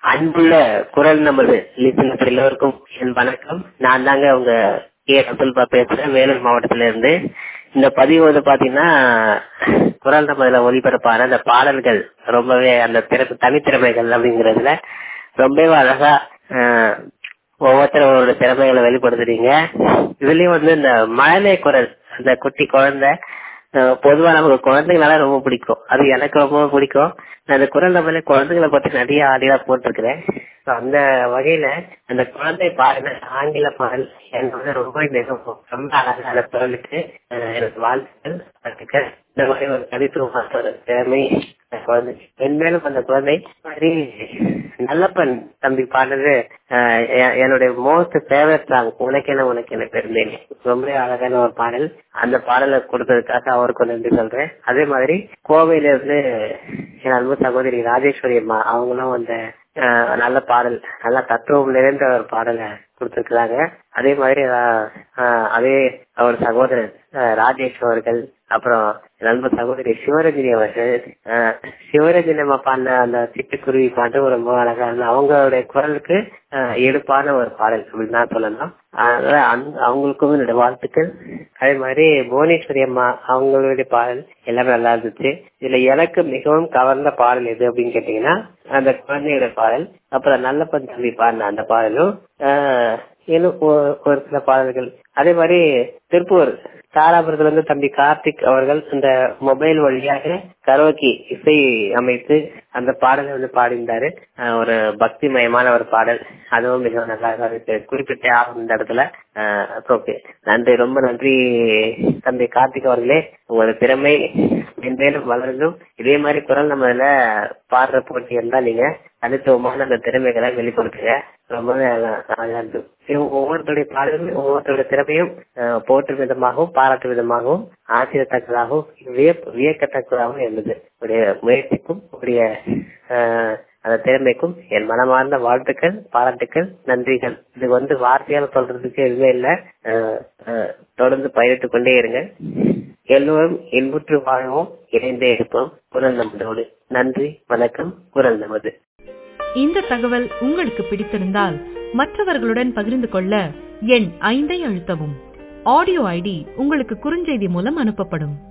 அன்புள்ள குரல் நமது லிசனர் எல்லோருக்கும் என் வணக்கம் நான் தாங்க உங்க கே அப்துல்பா பேசுறேன் வேலூர் மாவட்டத்துல இருந்து இந்த பதிவு வந்து பாத்தீங்கன்னா குரல் நமதுல ஒளிபரப்பான அந்த பாடல்கள் ரொம்பவே அந்த திறப்பு தனித்திறமைகள் அப்படிங்கறதுல ரொம்பவே அழகா ஆஹ், ஒவ்வொருத்தரோட திறமைகளை வெளிப்படுத்துறீங்க இதுலயும் வந்து இந்த மழலை குரல் அந்த குட்டி குழந்தை அஹ் பொதுவா நமக்கு குழந்தைங்களால ரொம்ப பிடிக்கும் அது எனக்கு ரொம்ப பிடிக்கும் நான் அந்த குரல் நம்மள குழந்தைகளை பத்தி நிறைய ஆடியா போட்டிருக்கிறேன் So, அந்த வகையில அந்த குழந்தை பாடல் ஆங்கில பாடல் எனக்கு வந்து ரொம்ப மிகவும் ரொம்ப அழகான குரலுக்கு அஹ், எனக்கு வாழ்த்துக்கள் வாழ்த்துக்கள் இந்த மாதிரி ஒரு கவித்துவமான ஒரு திறமை அந்த குழந்தை மென்மேலும் அந்த குழந்தை மாதிரி நல்லப்பன் தம்பி பாடுறது அஹ், எ- என்னுடைய மோஸ்ட் ஃபேவரட் சாங் உனக்கென உனக்கென பெருந்தேன் ரொம்ப அழகான ஒரு பாடல் அந்த பாடலை கொடுத்ததுக்காக அவருக்கு நன்றி சொல்றேன் அதே மாதிரி கோவையில இருந்து என் அன்பு சகோதரி ராஜேஸ்வரி அம்மா அவங்களும் அந்த அஹ், நல்ல பாடல் நல்ல தத்துவம் நிறைந்த ஒரு பாடலை கொடுத்திருக்கிறாங்க அதே மாதிரி அஹ், அஹ், அதே அவர் சகோதரர் அஹ், ராஜேஷ் அவர்கள் அப்புறம் என் அன்பு சகோதரி சிவரஜினி அவர்கள் அஹ், சிவரஜினி அம்மா பாடின அந்த சிட்டுக்குருவி பாட்டு ரொம்ப அழகா இருந்தது அவங்களுடைய குரலுக்கு அஹ், எடுப்பான ஒரு பாடல் அப்படின்னு தான் சொல்லலாம் அதனால அந்த- அவங்களுக்கும் என்னோட வாழ்த்துக்கள் அதே மாதிரி புவனேஸ்வரி அம்மா அவங்களுடைய பாடல் எல்லாமே நல்லா இருந்துச்சு இதுல எனக்கு மிகவும் கவர்ந்த பாடல் எது அப்படின்னு கேட்டீங்கன்னா அந்த குழந்தையோட பாடல் அப்புறம் நல்ல தம்பி பாடின அந்த பாடலும் ஆஹ், இன்னும் ஒ- ஒரு சில பாடல்கள் அதே மாதிரி திருப்பூர் தாராபுரத்துல இருந்து தம்பி கார்த்திக் அவர்கள் இந்த மொபைல் வழியாக கரோக்கி இசை அமைத்து அந்த பாடலை வந்து பாடியிருந்தாரு ஆஹ் ஒரு பக்திமயமான ஒரு பாடல் அதுவும் மிகவும் நல்லா இருக்கு குறிப்பிட்ட ஆகும் இந்த இடத்துல ஓகே நன்றி ரொம்ப நன்றி தம்பி கார்த்திக் அவர்களே உங்களோட திறமை மென்மேலும் வளரணும் இதே மாதிரி குரல் நம்ம இதுல பாடுற போட்டி இருந்தா நீங்க தனித்துவமான அந்த திறமைகளை வெளிப்படுத்துங்க ரொம்பவே அழகா- அழகா இருக்கு இது ஒவ்வொருத்தருடைய பாடலும் ஒவ்வொருத்தருடைய திறமையும் அஹ், போற்றும் விதமாகவும் பாராட்டும் விதமாகவும் ஆச்சரியத்தக்கதாகவும் வியப்- வியக்கத்தக்கதாகவும் இருந்தது உடைய முயற்சிக்கும் உடைய அஹ், அந்த திறமைக்கும் என் மனமார்ந்த வாழ்த்துக்கள் பாராட்டுக்கள் நன்றிகள் இது வந்து வார்த்தையால் சொல்றதுக்கு எதுவுமே இல்லை அஹ், அஹ், தொடர்ந்து பயிரிட்டுக் கொண்டே இருங்க எல்லோரும் இன்புற்று வாழ்வோம் இணைந்தே இருப்போம் குரல் நமதோடு நன்றி வணக்கம் குரல் நமது இந்த தகவல் உங்களுக்கு பிடித்திருந்தால் மற்றவர்களுடன் பகிர்ந்து கொள்ள எண் ஐந்தை அழுத்தவும் ஆடியோ ஐடி உங்களுக்கு குறுஞ்செய்தி மூலம் அனுப்பப்படும்